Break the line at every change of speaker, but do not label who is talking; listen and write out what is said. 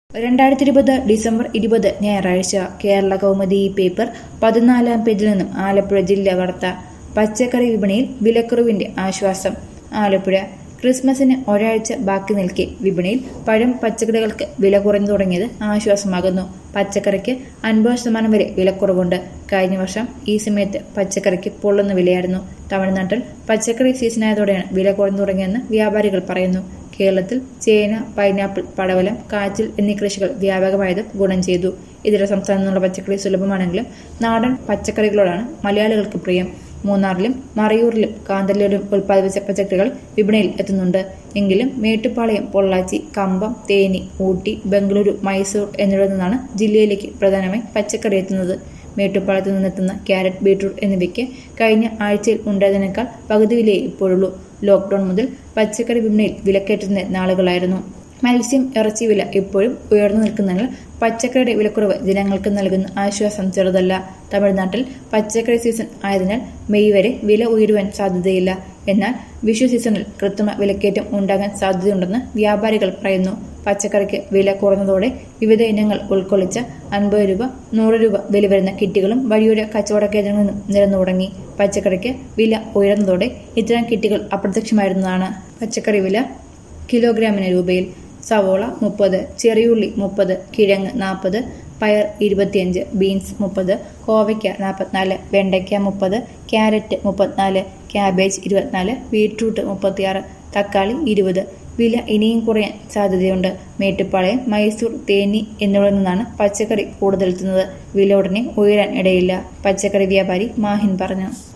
രണ്ടായിരത്തി ഇരുപത് ഡിസംബർ ഇരുപത് ഞായറാഴ്ച കേരള കൗമുദി ഈ പേപ്പർ പതിനാലാം പേജിൽ നിന്നും ആലപ്പുഴ ജില്ലാ വാർത്ത പച്ചക്കറി വിപണിയിൽ വിലക്കുറവിന്റെ ആശ്വാസം ആലപ്പുഴ ക്രിസ്മസിന് ഒരാഴ്ച ബാക്കി നിൽക്കെ വിപണിയിൽ പഴം പച്ചക്കറികൾക്ക് വില കുറഞ്ഞു തുടങ്ങിയത് ആശ്വാസമാകുന്നു പച്ചക്കറിക്ക് അൻപത് ശതമാനം വരെ വിലക്കുറവുണ്ട് കഴിഞ്ഞ വർഷം ഈ സമയത്ത് പച്ചക്കറിക്ക് പൊള്ളുന്ന വിലയായിരുന്നു തമിഴ്നാട്ടിൽ പച്ചക്കറി സീസണായതോടെയാണ് വില കുറഞ്ഞു തുടങ്ങിയെന്ന് വ്യാപാരികൾ പറയുന്നു കേരളത്തിൽ ചേന പൈനാപ്പിൾ പടവലം കാച്ചിൽ എന്നീ കൃഷികൾ വ്യാപകമായതും ഗുണം ചെയ്തു ഇതര സംസ്ഥാനത്തു നിന്നുള്ള പച്ചക്കറി സുലഭമാണെങ്കിലും നാടൻ പച്ചക്കറികളോടാണ് മലയാളികൾക്ക് പ്രിയം മൂന്നാറിലും മറയൂരിലും കാന്തല്ലൂരിലും ഉൽപ്പാദിപ്പിച്ച പച്ചക്കറികൾ വിപണിയിൽ എത്തുന്നുണ്ട് എങ്കിലും മേട്ടുപ്പാളയം പൊള്ളാച്ചി കമ്പം തേനി ഊട്ടി ബംഗളൂരു മൈസൂർ എന്നിവിടങ്ങളിൽ നിന്നാണ് ജില്ലയിലേക്ക് പ്രധാനമായും പച്ചക്കറി എത്തുന്നത് മേട്ടുപ്പാളയത്തു നിന്നെത്തുന്ന ക്യാരറ്റ് ബീട്രൂട്ട് എന്നിവയ്ക്ക് കഴിഞ്ഞ ആഴ്ചയിൽ ഉണ്ടായതിനേക്കാൾ പകുതി വിലയേ ഇപ്പോഴുള്ളൂ ലോക്ഡൌൺ മുതൽ പച്ചക്കറി വിപണിയിൽ വിലക്കയറ്റുന്ന നാളുകളായിരുന്നു മത്സ്യം ഇറച്ചി വില ഇപ്പോഴും ഉയർന്നു നിൽക്കുന്നതിനാൽ പച്ചക്കറിയുടെ വിലക്കുറവ് ജനങ്ങൾക്ക് നൽകുന്ന ആശ്വാസം ചെറുതല്ല തമിഴ്നാട്ടിൽ പച്ചക്കറി സീസൺ ആയതിനാൽ മെയ് വരെ വില ഉയരുവാൻ സാധ്യതയില്ല എന്നാൽ വിഷു സീസണിൽ കൃത്രിമ വിലക്കയറ്റം ഉണ്ടാകാൻ സാധ്യതയുണ്ടെന്ന് വ്യാപാരികൾ പറയുന്നു പച്ചക്കറിക്ക് വില കുറഞ്ഞതോടെ വിവിധ ഇനങ്ങൾ ഉൾക്കൊള്ളിച്ച അൻപത് രൂപ നൂറ് രൂപ വില വരുന്ന കിറ്റുകളും വഴിയോര കച്ചവട കേന്ദ്രങ്ങളിൽ നിന്നും നിരന്നു തുടങ്ങി പച്ചക്കറിക്ക് വില ഉയർന്നതോടെ ഇത്തരം കിറ്റുകൾ അപ്രത്യക്ഷമായിരുന്നതാണ് പച്ചക്കറി വില കിലോഗ്രാമിന് രൂപയിൽ സവോള മുപ്പത് ചെറിയുള്ളി മുപ്പത് കിഴങ്ങ് നാൽപ്പത് പയർ ഇരുപത്തിയഞ്ച് ബീൻസ് മുപ്പത് കോവയ്ക്ക നാൽപ്പത്തിനാല് വെണ്ടയ്ക്ക മുപ്പത് ക്യാരറ്റ് മുപ്പത്തിനാല് ക്യാബേജ് ഇരുപത്തിനാല് ബീട്രൂട്ട് മുപ്പത്തിയാറ് തക്കാളി ഇരുപത് വില ഇനിയും കുറയാൻ സാധ്യതയുണ്ട് മേട്ടുപ്പാളയം മൈസൂർ തേനി എന്നിവിടെ നിന്നാണ് പച്ചക്കറി കൂടുതലെത്തുന്നത് വില ഉടനെ ഉയരാൻ ഇടയില്ല പച്ചക്കറി വ്യാപാരി മാഹിൻ പറഞ്ഞു